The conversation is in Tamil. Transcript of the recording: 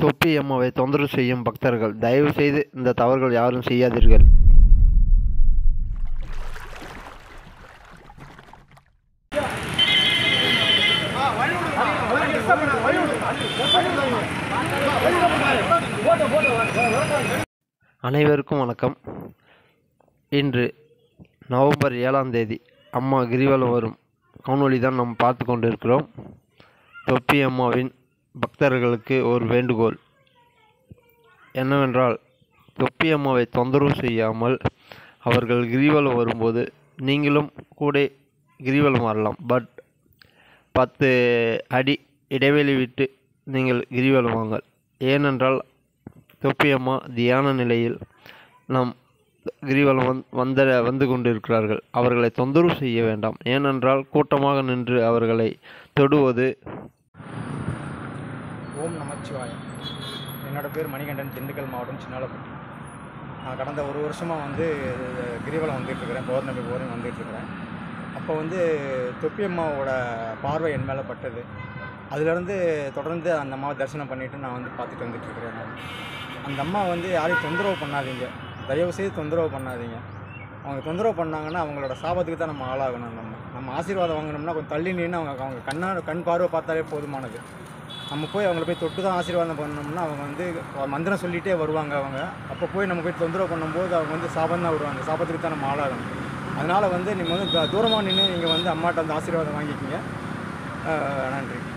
தொப்பி அம்மாவை தொந்தரவு செய்யும் பக்தர்கள் தயவு செய்து இந்த தவறுகள் யாரும் செய்யாதீர்கள் அனைவருக்கும் வணக்கம் இன்று நவம்பர் ஏழாம் தேதி அம்மா கிரிவலம் வரும் காணொளி தான் நாம் பார்த்து கொண்டிருக்கிறோம் தொப்பி அம்மாவின் பக்தர்களுக்கு ஒரு வேண்டுகோள் என்னவென்றால் தொப்பி அம்மாவை தொந்தரவு செய்யாமல் அவர்கள் கிரிவலம் வரும்போது நீங்களும் கூட கிரிவலம் வரலாம் பட் பத்து அடி இடைவெளி விட்டு நீங்கள் கிரிவலம் வாங்கள் ஏனென்றால் தொப்பி அம்மா தியான நிலையில் நாம் கிரிவலம் வந் வந்த வந்து கொண்டிருக்கிறார்கள் அவர்களை தொந்தரவு செய்ய வேண்டாம் ஏனென்றால் கூட்டமாக நின்று அவர்களை தொடுவது ஓம் நமச்சிவாயம் என்னோட பேர் மணிகண்டன் திண்டுக்கல் மாவட்டம் சின்னாலப்பட்டி நான் கடந்த ஒரு வருஷமாக வந்து கிரிவலம் வந்துட்டுருக்கிறேன் பௌர்ணமி பௌர்ணமி வந்துட்டுருக்கிறேன் அப்போ வந்து தொப்பி அம்மாவோட பார்வை என் மேலே பட்டது அதுலேருந்து தொடர்ந்து அந்த அம்மாவை தரிசனம் பண்ணிவிட்டு நான் வந்து பார்த்துட்டு வந்துட்டுருக்கிறேன் நான் அந்த அம்மா வந்து யாரையும் தொந்தரவு பண்ணாதீங்க தயவு செய்து தொந்தரவு பண்ணாதீங்க அவங்க தொந்தரவு பண்ணாங்கன்னா அவங்களோட சாபத்துக்கு தான் நம்ம ஆளாகணும் நம்ம நம்ம ஆசீர்வாதம் வாங்கினோம்னா கொஞ்சம் தள்ளி நின்று அவங்க அவங்க கண்ணா கண் பார்வை பார்த்தாலே போதுமானது நம்ம போய் அவங்கள போய் தொட்டு தான் ஆசீர்வாதம் பண்ணோம்னா அவங்க வந்து மந்திரம் சொல்லிகிட்டே வருவாங்க அவங்க அப்போ போய் நம்ம போய் தொந்தரவு பண்ணும்போது அவங்க வந்து சாபம் தான் வருவாங்க சாபத்துக்கு தான் நம்ம ஆளாகணும் அதனால் வந்து நீங்கள் வந்து தூரமாக நின்று நீங்கள் வந்து அம்மாட்ட வந்து ஆசீர்வாதம் வாங்கிக்கிங்க அஹ் நன்றி